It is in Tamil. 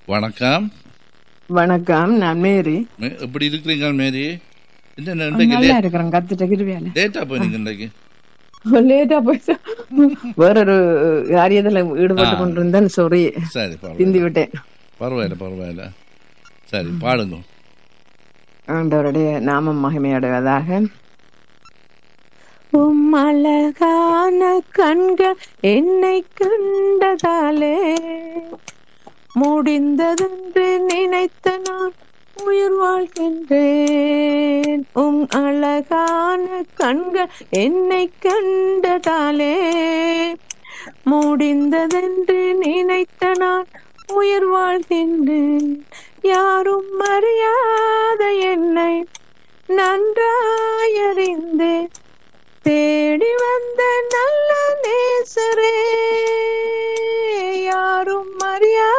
வணக்கம் வணக்கம் நான் மேரி மே- எப்படி இருக்கிறீங்க மேரி என்ன இன்றைக்கு நல்லா இருக்கிறேன் கத்துட்ட கிருவியால லேட்டா போனீங்க இன்றைக்கு லேட்டா போயிட்டு வேறொரு காரியத்துல ஈடுபட்டு ஆ. கொண்டிருந்தேன் சாரி சரி பிந்தி பரவாயில்ல விட்டேன் பரவாயில்ல பரவாயில்ல சரி பாடுங்க ஆண்டவருடைய நாமம் மகிமையடைவதாக உம் அழகான கண்கள் என்னை கண்டதாலே முடிந்ததென்று நினைத்த நான் உயிர் வாழ்கின்றேன் உம் அழகான கண்கள் என்னை கண்டதாலே முடிந்ததென்று நினைத்த நான் உயிர் வாழ்கின்றேன் யாரும் அறியாத என்னை நன்றாயறிந்து தேடி வந்த நல்ல நேசரே யாரும் அறியாத